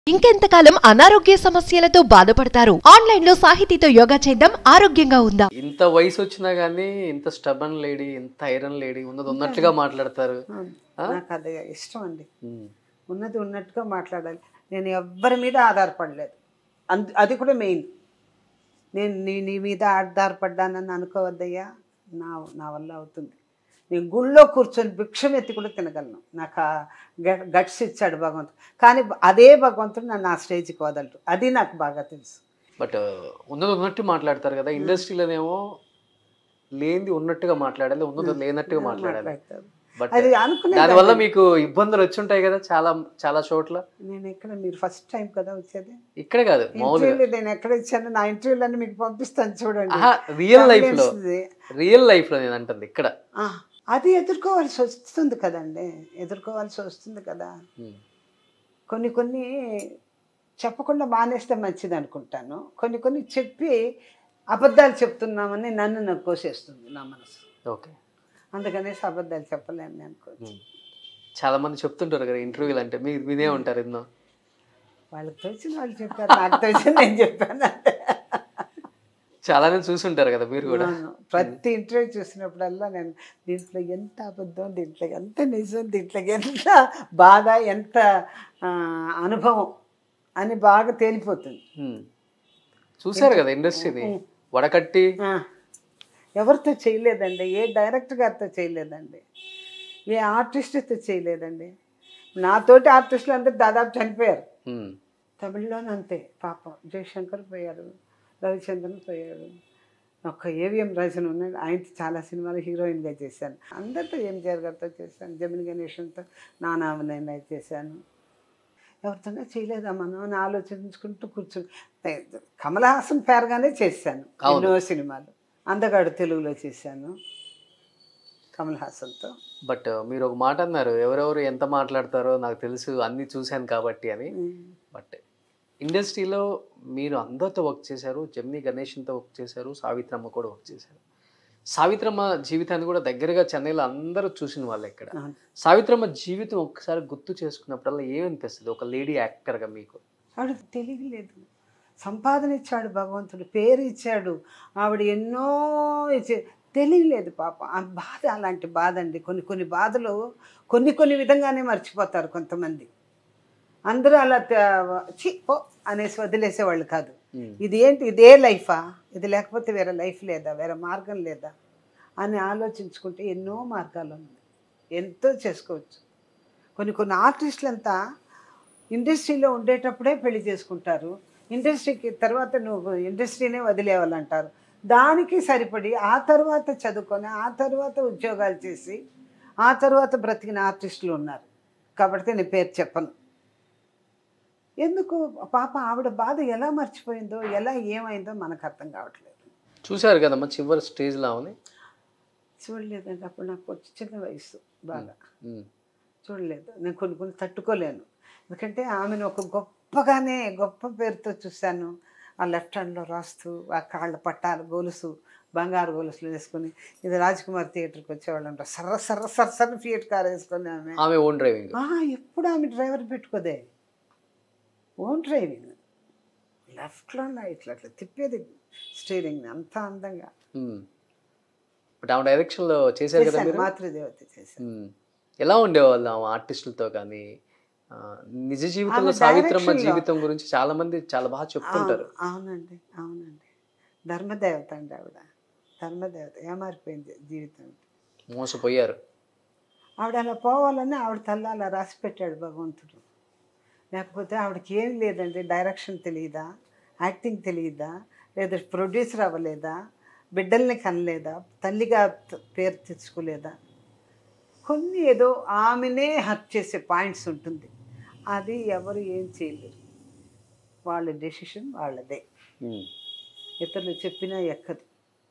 ఇంకెంతకాలం అనారోగ్య సమస్యలతో బాధపడతారు ఆన్లైన్ లో సాహితీతో యోగా చేద్దాం ఆరోగ్యంగా ఉందాం ఇంత వయసు వచ్చినా గానీ ఇంత స్టబన్ లేడీ ఇంత ఐరన్ లేడీ ఉన్నది ఉన్నట్టుగా మాట్లాడతారు అవును. ఆ? నాకు అది ఇష్టం అండి ఉమ్. ఉన్నది ఉన్నట్టుగా మాట్లాడాలి నేను ఎవ్వరి మీద ఆధారపడలేదు అందు అది కూడా మెయిన్ నేను నీ నీ మీద ఆధారపడ్డానని అనుకోవద్దయ్యా నా నా వల్ల అవుతుంది నేను గుళ్ళో కూర్చొని భిక్షం ఎత్తి కూడా తినగలను నాకు ఆ గ- గట్స్ ఇచ్చాడు భగవంతుడు కానీ అదే భగవంతుడు నన్ను ఆ స్టేజ్కి వదలరు అది నాకు బాగా తెలుసు బట్ ఉన్నది ఉన్నట్టు మాట్లాడతారు కదా ఇండస్ట్రీలోనేమో లేనిది ఉన్నట్టుగా మాట్లాడాలి ఉన్నది లేనట్టుగా మాట్లాడాలి మాట్లాడతారు. బట్ అది అనుకునే దానివల్ల మీకు ఇబ్బందులు వచ్చి ఉంటాయి కదా చాలా చాలా చోట్ల నేను ఎక్కడ మీరు ఫస్ట్ టైం కదా వచ్చేది ఇక్కడే కాదు మామూలుగా ఇంటర్వ్యూలు నేను ఎక్కడ ఇచ్చాను నా ఇంటర్వ్యూలన్నీ మీకు పంపిస్తాను చూడండి రియల్ లైఫ్ లో Evidence-ది. రియల్ లైఫ్ లో నేను అంటుంది ఇక్కడ ఆ, అది ఎదుర్కోవాల్సి వస్తుంది కదండి ఎదుర్కోవాల్సి వస్తుంది కదా ఉమ్. కొన్ని కొన్ని చెప్పకుండా మానేస్తే మంచిది అనుకుంటాను కొన్ని కొన్ని చెప్పి అబద్ధాలు చెప్తున్నామని నన్ను నాకు కోసేస్తుంది నా మనసు ఓకే అందుకనేసి అబద్ధాలు చెప్పలేను నేను అనుకోవచ్చు ఉమ్. చాలా మంది చెప్తుంటారు కదా ఇంటర్వ్యూలు అంటే మీరు వినే ఉంటారు ఎన్నో వాళ్ళకి తెలిసిన వాళ్ళు చెప్పారు నాకు తెలిసిన నేను చెప్పాను అంతే చాలానే చూసుంటారు కదా మీరు కూడా అవును. ప్రతి ఇంటర్వ్యూ చూసినప్పుడల్లా నేను దీంట్లో ఎంత అబద్ధం దీంట్లో ఎంత నిజం దీంట్లో ఎంత బాధ ఎంత ఆ, అనుభవం అని బాగా తేలిపోతుంది ఉమ్. చూశారు కదా ఇండస్ట్రీని వడకట్టి ఆ, ఎవరితో చేయలేదండి ఏ డైరెక్టర్ గారితో చేయలేదండి ఏ ఆర్టిస్ట్తో చేయలేదండి నాతోటి ఆర్టిస్టులు అందరూ దాదాపు చనిపోయారు ఉమ్. తమిళ్లోనే అంతే పాపం జయశంకర్ పోయారు రవిచంద్రన్ పోయారు ఒక్క ఏవిఎం రాజన్ ఉన్నాడు ఆయనతో చాలా సినిమాలు హీరోయిన్గా చేశాను అందరితో ఎంజిఆర్ గారితో చేశాను జమిని గణేషన్తో నానామనైనా చేశాను ఎవరితోనే చేయలేదా మనం అని ఆలోచించుకుంటూ కూర్చుని కమల్ హాసన్ పేరుగానే చేశాను అవును. ఎన్నో సినిమాలు అందగాడు తెలుగులో చేశాను కమల్ హాసన్తో బట్ మీరు ఒక మాట అన్నారు ఎవరెవరు ఎంత మాట్లాడతారో నాకు తెలుసు అన్ని చూశాను కాబట్టి అని బట్ ఇండస్ట్రీలో మీరు అందరితో వర్క్ చేశారు జమ్ని గణేషన్తో వర్క్ చేశారు సావిత్రమ్మ కూడా వర్క్ చేశారు సావిత్రమ్మ జీవితాన్ని కూడా దగ్గరగా చెన్నైలో అందరూ చూసిన వాళ్ళు ఇక్కడ అవును. సావిత్రమ్మ జీవితం ఒక్కసారి గుర్తు చేసుకున్నప్పుడల్లా ఏమనిపిస్తుంది ఒక లేడీ యాక్టర్గా మీకు ఆవిడ తెలియలేదు సంపాదన ఇచ్చాడు భగవంతుడు పేరు ఇచ్చాడు ఆవిడ ఎన్నో ఇచ్చే తెలియలేదు పాప ఆ బాధ అలాంటి బాధ అండి కొన్ని కొన్ని బాధలు కొన్ని కొన్ని విధంగానే మర్చిపోతారు కొంతమంది అందరూ అలా త- ఛీ పో అనేసి వదిలేసేవాళ్ళు కాదు ఉమ్. ఇది ఏంటి ఇదే లైఫా ఇది లేకపోతే వేరే లైఫ్ లేదా వేరే మార్గం లేదా అని ఆలోచించుకుంటే ఎన్నో మార్గాలు ఉన్నాయి ఎంతో చేసుకోవచ్చు కొన్ని కొన్ని ఆర్టిస్టులు అంతా ఇండస్ట్రీలో ఉండేటప్పుడే పెళ్లి చేసుకుంటారు ఇండస్ట్రీకి తర్వాత నువ్వు ఇండస్ట్రీనే వదిలేవాలంటారు దానికి సరిపడి ఆ తర్వాత చదువుకొని ఆ తర్వాత ఉద్యోగాలు చేసి ఆ తర్వాత బ్రతికిన ఆర్టిస్టులు ఉన్నారు కాబట్టి నేను పేరు చెప్పను ఎందుకు పాప ఆవిడ బాధ ఎలా మర్చిపోయిందో ఎలా ఏమైందో మనకు అర్థం కావట్లేదు చూశారు కదమ్మా చివరి స్టేజ్లో ఆమెని చూడలేదండి అప్పుడు నాకు కొంచెం చిన్న వయసు బాగా ఉమ్. చూడలేదు నేను కొన్ని కొన్ని తట్టుకోలేను ఎందుకంటే ఆమెను ఒక గొప్పగానే గొప్ప పేరుతో చూశాను ఆ లెఫ్ట్ హ్యాండ్లో రాస్తూ ఆ కాళ్ళ పట్టాలు గొలుసు బంగారు గొలుసులు వేసుకొని ఇది రాజ్కుమార్ థియేటర్కి వచ్చేవాళ్ళం సర్ర సర్ర సర్ర సర్ర ఫియట్ కార్ వేసుకొని ఆమె ఆమె ఓన్ డ్రైవింగ్ ఆ, ఎప్పుడు ఆమె డ్రైవర్ పెట్టుకోదే ఓన్ డ్రైవింగ్ లెఫ్ట్లో ఇట్లా అట్లా తిప్పేది స్టీరింగ్ అంత అందంగా బట్ ఆమె డైరెక్షన్లో చేశారు కదా చేశాను మీరు మాతృదేవత చేశాను ఉమ్. ఎలా ఉండేవాళ్ళు ఆమె ఆర్టిస్టులతో కానీ ఆ, నిజ జీవితంలో ఆమె సావిత్రమ్మ direction లో- జీవితం గురించి చాలా మంది చాలా బాగా చెప్తుంటారు అవును, అవునండి అవునండి ధర్మదేవత అండి ఆవిడ ధర్మదేవత ఏమారిపోయింది జీవితం మోసపోయారు ఆవిడ అలా పోవాలని ఆవిడ తల్ల అలా రాసి పెట్టాడు భగవంతుడు లేకపోతే ఆవిడకి ఏం లేదండి డైరెక్షన్ తెలియదా యాక్టింగ్ తెలియదా లేదా ప్రొడ్యూసర్ అవ్వలేదా బిడ్డల్ని కనలేదా తల్లిగా త- పేరు తెచ్చుకోలేదా కొన్ని ఏదో ఆమెనే హర్ట్ చేసే పాయింట్స్ ఉంటుంది అది ఎవరు ఏం చేయలేరు వాళ్ళ డెసిషన్ వాళ్ళదే ఉమ్. ఇతరులు చెప్పినా ఎక్కదు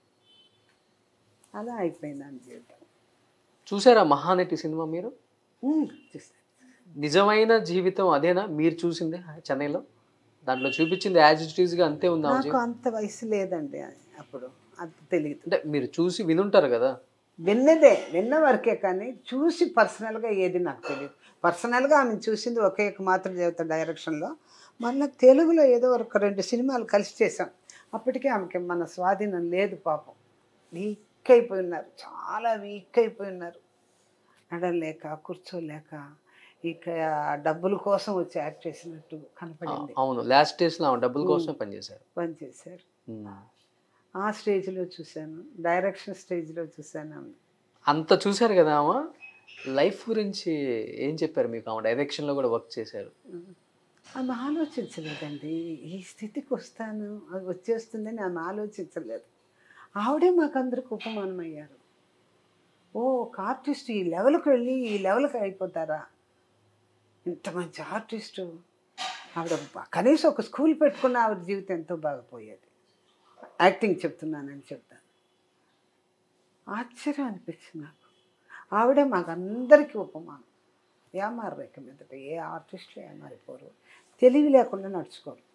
అలా అయిపోయింది అని జీవితం చూసారా మహానటి సినిమా మీరు ఉమ్, చూస్తాను నిజమైన జీవితం అదేనా మీరు చూసింది చెన్నైలో దాంట్లో చూపించింది యాజ్ ఇట్ ఈస్ గా అంతే ఉంది ఆమె నాకు జీవితం? అంత వయసు లేదండి అప్పుడు అంత తెలియదు అంటే మీరు చూసి వినుంటారు కదా విన్నదే విన్న వరకే కానీ చూసి పర్సనల్గా ఏది నాకు తెలియదు పర్సనల్గా ఆమె చూసింది ఒకే ఒక మాతృ దేవత డైరెక్షన్లో మళ్ళీ తెలుగులో ఏదో ఒక రెండు సినిమాలు కలిసి చేసాం అప్పటికే ఆమెకి మన స్వాధీనం లేదు పాపం వీక్ అయిపోయి ఉన్నారు చాలా వీక్ అయిపోయి ఉన్నారు నడలేక కూర్చోలేక ఇక డబ్బుల కోసం వచ్చి యాక్ట్ చేసినట్టు కనపడింది అవును లాస్ట్ డేస్ లో ఆమె డబ్బుల కోసమే పనిచేశారు పనిచేశారు ఉమ్. ఆ స్టేజ్లో చూశాను డైరెక్షన్ స్టేజ్లో చూశాను ఆమె అంత చూశారు కదా ఆమె లైఫ్ గురించి ఏం చెప్పారు మీకు ఆమె డైరెక్షన్ లో కూడా వర్క్ చేశారు ఆమె ఆలోచించలేదండి ఈ స్థితికి వస్తాను అది వచ్చేస్తుందని ఆమె ఆలోచించలేదు ఆవిడే మాకందరికి ఉపమానం అయ్యారు ఓ ఒక ఆర్టిస్ట్ ఈ లెవెల్కి వెళ్ళి ఈ లెవెల్కి అయిపోతారా ఇంత మంచి ఆర్టిస్టు ఆవిడ బ- కనీసం ఒక స్కూల్ పెట్టుకున్న ఆవిడ జీవితం ఎంతో బాగుపోయేది యాక్టింగ్ చెప్తున్నానని చెప్తాను ఆశ్చర్యం అనిపించింది నాకు ఆవిడే మాకందరికీ ఉపమానం ఏమారు రేఖ మీదట ఏ ఆర్టిస్టులు ఏమారిపోరు తెలివి లేకుండా నడుచుకోరు